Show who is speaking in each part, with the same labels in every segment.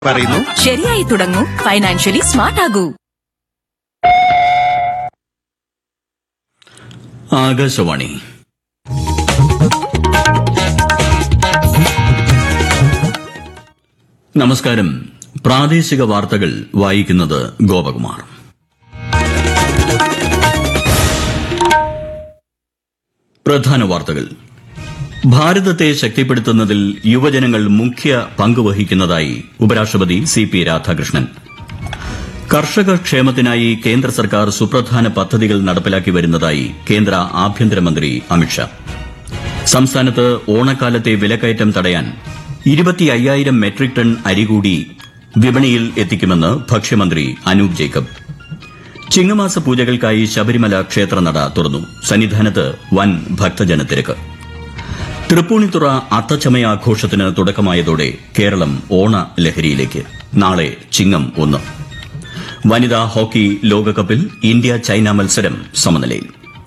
Speaker 1: പറയുന്നു
Speaker 2: ശരിയായി തുടങ്ങൂ ഫൈനാൻഷ്യലി സ്മാർട്ട് ആകൂ
Speaker 3: ആകാശവാണി നമസ്കാരം പ്രാദേശിക വാർത്തകൾ വായിക്കുന്നത് ഗോപകുമാർ പ്രധാന വാർത്തകൾ ഭാരതത്തെ ശക്തിപ്പെടുത്തുന്നതിൽ യുവജനങ്ങൾ മുഖ്യ പങ്കുവഹിക്കുന്നതായി ഉപരാഷ്ട്രപതി സി പി രാധാകൃഷ്ണൻ കർഷക ക്ഷേമത്തിനായി കേന്ദ്ര സർക്കാർ സുപ്രധാന പദ്ധതികൾ നടപ്പിലാക്കി വരുന്നതായി കേന്ദ്ര ആഭ്യന്തരമന്ത്രി അമിത്ഷാ സംസ്ഥാനത്ത് ഓണക്കാലത്തെ വിലക്കയറ്റം തടയാൻ ഇരുപത്തി അയ്യായിരം മെട്രിക് ടൺ അരി കൂടി വിപണിയിൽ എത്തിക്കുമെന്ന് ഭക്ഷ്യമന്ത്രി അനൂപ് ജേക്കബ് ചിങ്ങമാസ പൂജകൾക്കായി ശബരിമല ക്ഷേത്രനട തുറന്നു സന്നിധാനത്ത് വൻ ഭക്തജനത്തിരക്ക് തൃപ്പൂണിത്തുറ അത്തച്ചമയാഘോഷത്തിന് തുടക്കമായതോടെ കേരളം ഓണ ലഹരിയിലേക്ക് നാളെ ചിങ്ങം ഒന്ന് വനിതാ ഹോക്കി ലോകകപ്പിൽ ഇന്ത്യ ചൈന മത്സരം സമനിലയിൽ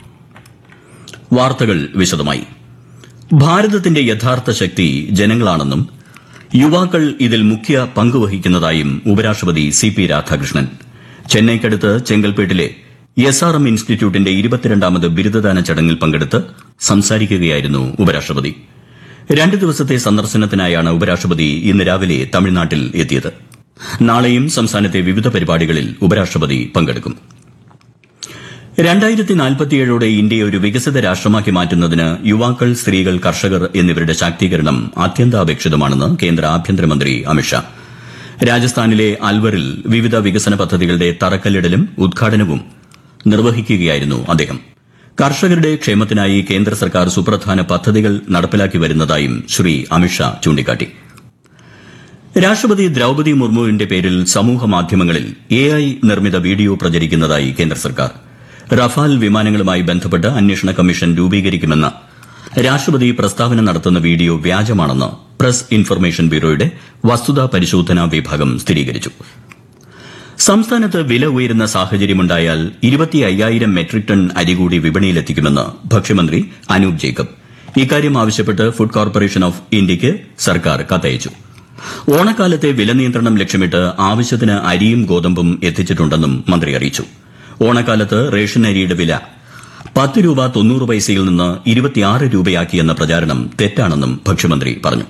Speaker 3: വാർത്തകൾ വിശദമായി ഭാരതത്തിന്റെ യഥാർത്ഥ ശക്തി ജനങ്ങളാണെന്നും യുവാക്കൾ ഇതിൽ മുഖ്യ പങ്കുവഹിക്കുന്നതായും ഉപരാഷ്ട്രപതി സി പി രാധാകൃഷ്ണൻ ചെന്നൈക്കടുത്ത് ചെങ്കൽപ്പേട്ടിലെ എസ് ആർ എം ഇൻസ്റ്റിറ്റ്യൂട്ടിന്റെ ഇരുപത്തിരണ്ടാമത് ബിരുദദാന ചടങ്ങിൽ പങ്കെടുത്ത് സംസാരിക്കുകയായിരുന്നു ഉപരാഷ്ട്രപതി രണ്ട് ദിവസത്തെ സന്ദർശനത്തിനായാണ് ഉപരാഷ്ട്രപതി ഇന്ന് രാവിലെ തമിഴ്നാട്ടിൽ എത്തിയത് നാളെയും സംസ്ഥാനത്തെ വിവിധ പരിപാടികളിൽ ഉപരാഷ്ട്രപതി പങ്കെടുക്കും രണ്ടായിരത്തി നാൽപ്പത്തിയേഴോടെ ഇന്ത്യയെ ഒരു വികസിത രാഷ്ട്രമാക്കി മാറ്റുന്നതിന് യുവാക്കൾ സ്ത്രീകൾ കർഷകർ എന്നിവരുടെ ശാക്തീകരണം അത്യന്താപേക്ഷിതമാണെന്ന് കേന്ദ്ര ആഭ്യന്തരമന്ത്രി അമിത്ഷാ രാജസ്ഥാനിലെ അൽവറിൽ വിവിധ വികസന പദ്ധതികളുടെ തറക്കല്ലിടലും ഉദ്ഘാടനവും നിർവഹിക്കുകയായിരുന്നു അദ്ദേഹം കർഷകരുടെ ക്ഷേമത്തിനായി കേന്ദ്ര സർക്കാർ സുപ്രധാന പദ്ധതികൾ നടപ്പിലാക്കി വരുന്നതായും ശ്രീ അമിത്ഷാ ചൂണ്ടിക്കാട്ടി രാഷ്ട്രപതി ദ്രൌപതി മുർമുവിന്റെ പേരിൽ സമൂഹ മാധ്യമങ്ങളിൽ എ ഐ നിർമ്മിത വീഡിയോ പ്രചരിക്കുന്നതായി കേന്ദ്ര സർക്കാർ റഫാൽ വിമാനങ്ങളുമായി ബന്ധപ്പെട്ട് അന്വേഷണ കമ്മീഷൻ രൂപീകരിക്കുമെന്ന് രാഷ്ട്രപതി പ്രസ്താവന നടത്തുന്ന വീഡിയോ വ്യാജമാണെന്ന് പ്രസ് ഇൻഫർമേഷൻ ബ്യൂറോയുടെ വസ്തുതാ പരിശോധനാ വിഭാഗം സ്ഥിരീകരിച്ചു സംസ്ഥാനത്ത് വില ഉയരുന്ന സാഹചര്യമുണ്ടായാൽ ഇരുപത്തി അയ്യായിരം മെട്രിക് ടൺ അരി കൂടി വിപണിയിലെത്തിക്കുമെന്ന് ഭക്ഷ്യമന്ത്രി അനൂപ് ജേക്കബ് ഇക്കാര്യം ആവശ്യപ്പെട്ട് ഫുഡ് കോർപ്പറേഷൻ ഓഫ് ഇന്ത്യയ്ക്ക് സർക്കാർ കത്തയച്ചു ഓണക്കാലത്തെ വില നിയന്ത്രണം ലക്ഷ്യമിട്ട് ആവശ്യത്തിന് അരിയും ഗോതമ്പും എത്തിച്ചിട്ടുണ്ടെന്നും മന്ത്രി അറിയിച്ചു ഓണക്കാലത്ത് റേഷൻ അരിയുടെ വില പത്ത് രൂപ തൊണ്ണൂറ് പൈസയിൽ നിന്ന് ഇരുപത്തിയാറ് രൂപയാക്കിയെന്ന പ്രചാരണം തെറ്റാണെന്നും ഭക്ഷ്യമന്ത്രി പറഞ്ഞു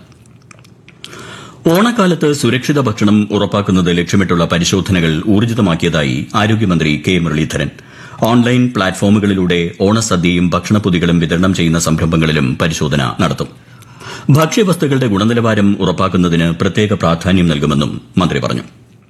Speaker 3: ഓണക്കാലത്ത് സുരക്ഷിത ഭക്ഷണം ഉറപ്പാക്കുന്നത് ലക്ഷ്യമിട്ടുള്ള പരിശോധനകൾ ഊർജിതമാക്കിയതായി ആരോഗ്യമന്ത്രി കെ മുരളീധരൻ ഓൺലൈൻ പ്ലാറ്റ്ഫോമുകളിലൂടെ ഓണസദ്യയും ഭക്ഷണപ്പൊതികളും വിതരണം ചെയ്യുന്ന സംരംഭങ്ങളിലും പരിശോധന നടത്തും ഭക്ഷ്യവസ്തുക്കളുടെ ഗുണനിലവാരം ഉറപ്പാക്കുന്നതിന് പ്രത്യേക പ്രാധാന്യം നൽകുമെന്നും മന്ത്രി പറഞ്ഞു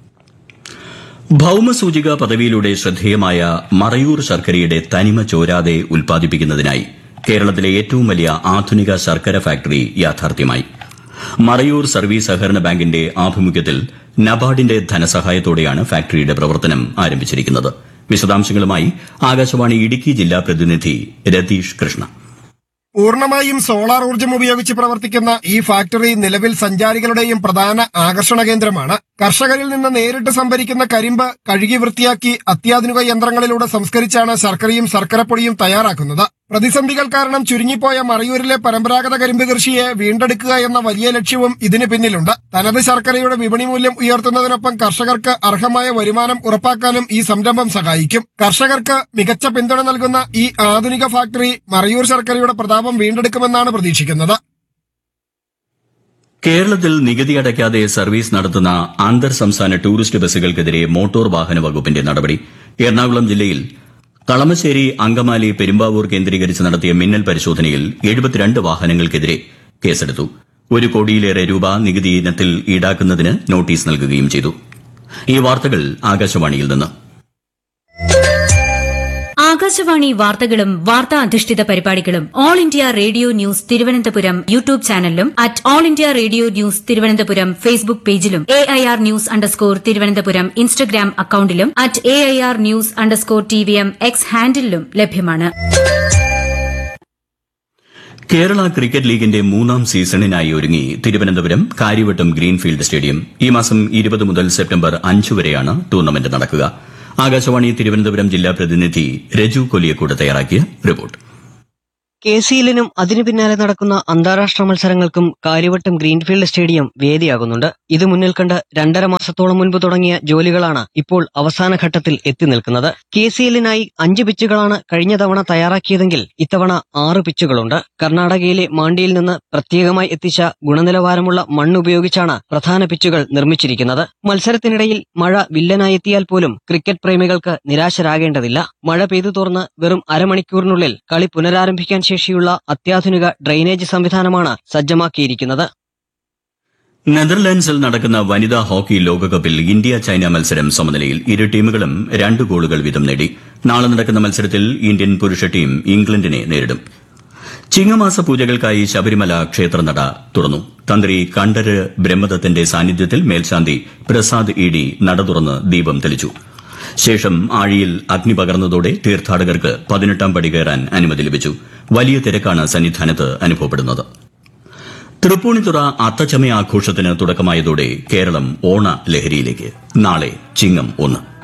Speaker 3: ഭൌമസൂചിക പദവിയിലൂടെ ശ്രദ്ധേയമായ മറയൂർ ശർക്കരയുടെ തനിമ ചോരാതെ ഉൽപ്പാദിപ്പിക്കുന്നതിനായി കേരളത്തിലെ ഏറ്റവും വലിയ ആധുനിക ശർക്കര ഫാക്ടറി യാഥാർത്ഥ്യമായി മറയൂർ സർവീസ് സഹകരണ ബാങ്കിന്റെ ആഭിമുഖ്യത്തിൽ നബാർഡിന്റെ ധനസഹായത്തോടെയാണ് ഫാക്ടറിയുടെ പ്രവർത്തനം ആരംഭിച്ചിരിക്കുന്നത് വിശദാംശങ്ങളുമായി ആകാശവാണി ഇടുക്കി ജില്ലാ പ്രതിനിധി രതീഷ് കൃഷ്ണ
Speaker 4: പൂർണ്ണമായും സോളാർ ഊർജ്ജം ഉപയോഗിച്ച് പ്രവർത്തിക്കുന്ന ഈ ഫാക്ടറി നിലവിൽ സഞ്ചാരികളുടെയും പ്രധാന ആകർഷണ കേന്ദ്രമാണ് കർഷകരിൽ നിന്ന് നേരിട്ട് സംഭരിക്കുന്ന കരിമ്പ് കഴുകി വൃത്തിയാക്കി അത്യാധുനിക യന്ത്രങ്ങളിലൂടെ സംസ്കരിച്ചാണ് ശർക്കരയും ശർക്കരപ്പൊടിയും തയ്യാറാക്കുന്നത് പ്രതിസന്ധികൾ കാരണം ചുരുങ്ങിപ്പോയ മറയൂരിലെ പരമ്പരാഗത കരിമ്പ് കൃഷിയെ വീണ്ടെടുക്കുക എന്ന വലിയ ലക്ഷ്യവും ഇതിന് പിന്നിലുണ്ട് തനത് ശർക്കരയുടെ വിപണി മൂല്യം ഉയർത്തുന്നതിനൊപ്പം കർഷകർക്ക് അർഹമായ വരുമാനം ഉറപ്പാക്കാനും ഈ സംരംഭം സഹായിക്കും കർഷകർക്ക് മികച്ച പിന്തുണ നൽകുന്ന ഈ ആധുനിക ഫാക്ടറി മറയൂർ ശർക്കരയുടെ പ്രതാപം വീണ്ടെടുക്കുമെന്നാണ് പ്രതീക്ഷിക്കുന്നത്
Speaker 3: കേരളത്തിൽ നികുതി അടയ്ക്കാതെ സർവീസ് നടത്തുന്ന അന്തർ സംസ്ഥാന ടൂറിസ്റ്റ് ബസ്സുകൾക്കെതിരെ മോട്ടോർ വാഹന വകുപ്പിന്റെ നടപടി എറണാകുളം ജില്ലയിൽ കളമശ്ശേരി അങ്കമാലി പെരുമ്പാവൂർ കേന്ദ്രീകരിച്ച് നടത്തിയ മിന്നൽ പരിശോധനയിൽ എഴുപത്തിരണ്ട് വാഹനങ്ങൾക്കെതിരെ കേസെടുത്തു ഒരു കോടിയിലേറെ രൂപ നികുതി ഇനത്തിൽ ഈടാക്കുന്നതിന് നോട്ടീസ് നൽകുകയും ചെയ്തു ഈ വാർത്തകൾ ആകാശവാണിയിൽ നിന്ന്
Speaker 5: ആകാശവാണി വാർത്തകളും വാർത്താ അധിഷ്ഠിത പരിപാടികളും all India radio news Thiruvananthapuram YouTube ചാനലിലും at all India radio news Thiruvananthapuram Facebook പേജിലും A I R news underscore Thiruvananthapuram Instagram അക്കൌണ്ടിലും at A I R news underscore T V M X ഹാൻഡിലും ലഭ്യമാണ്
Speaker 3: കേരള ക്രിക്കറ്റ് ലീഗിന്റെ മൂന്നാം സീസണിനായി ഒരുങ്ങി തിരുവനന്തപുരം കാര്യവട്ടം ഗ്രീൻഫീൽഡ് സ്റ്റേഡിയം ഈ മാസം ഇരുപത് മുതൽ സെപ്റ്റംബർ അഞ്ച് വരെയാണ് ടൂർണമെന്റ് നടക്കുക ആകാശവാണി തിരുവനന്തപുരം ജില്ലാ പ്രതിനിധി രജു കൊലിയക്കോട് തയ്യാറാക്കിയ റിപ്പോർട്ട്
Speaker 1: കെ സി എല്ലിനും അതിനു പിന്നാലെ നടക്കുന്ന അന്താരാഷ്ട്ര മത്സരങ്ങൾക്കും കാര്യവട്ടം ഗ്രീൻഫീൽഡ് സ്റ്റേഡിയം വേദിയാകുന്നുണ്ട് ഇത് മുന്നിൽ കണ്ട് രണ്ടര മാസത്തോളം മുൻപ് തുടങ്ങിയ ജോലികളാണ് ഇപ്പോൾ അവസാന ഘട്ടത്തിൽ എത്തി നിൽക്കുന്നത് കെ സി എല്ലിനായി അഞ്ച് പിച്ചുകളാണ് കഴിഞ്ഞ തവണ തയ്യാറാക്കിയതെങ്കിൽ ഇത്തവണ ആറ് പിച്ചുകളുണ്ട് കർണാടകയിലെ മാണ്ടിയിൽ നിന്ന് പ്രത്യേകമായി എത്തിച്ച ഗുണനിലവാരമുള്ള മണ്ണ് ഉപയോഗിച്ചാണ് പ്രധാന പിച്ചുകൾ നിർമ്മിച്ചിരിക്കുന്നത് മത്സരത്തിനിടയിൽ മഴ വില്ലനായെത്തിയാൽ പോലും ക്രിക്കറ്റ് പ്രേമികൾക്ക് നിരാശരാകേണ്ടതില്ല മഴ പെയ്തു തോർന്ന് വെറും അരമണിക്കൂറിനുള്ളിൽ കളി പുനരാരംഭിക്കാൻ ശേഷിയുള്ള അത്യാധുനിക ഡ്രെയിനേജ് സംവിധാനമാണ് സജ്ജമാക്കിയിരിക്കുന്നത്
Speaker 3: നെതർലാൻഡ്സിൽ നടക്കുന്ന വനിതാ ഹോക്കി ലോകകപ്പിൽ ഇന്ത്യ ചൈന മത്സരം സമനിലയിൽ ഇരു ടീമുകളും രണ്ട് ഗോളുകൾ വീതം നേടി നാളെ നടക്കുന്ന മത്സരത്തിൽ ഇന്ത്യൻ പുരുഷ ടീം ഇംഗ്ലണ്ടിനെ നേരിടും ചിങ്ങമാസ പൂജകൾക്കായി ശബരിമല ക്ഷേത്രനട തുറന്നു തന്ത്രി കണ്ഠര് ബ്രഹ്മദത്തിന്റെ സാന്നിധ്യത്തിൽ മേൽശാന്തി പ്രസാദ് ഇ ഡി നട തുറന്ന് ദീപം തെളിച്ചു ശേഷം ആഴിയിൽ അഗ്നി പകർന്നതോടെ തീർത്ഥാടകർക്ക് പതിനെട്ടാം പടി കയറാൻ അനുമതി ലഭിച്ചു വലിയ തിരക്കാണ് സന്നിധാനത്ത് അനുഭവപ്പെടുന്നത് തൃപ്പൂണിത്തുറ അത്തച്ചമയ ആഘോഷത്തിന് തുടക്കമായതോടെ കേരളം ഓണ ലഹരിയിലേക്ക് നാളെ ചിങ്ങം ഒന്ന്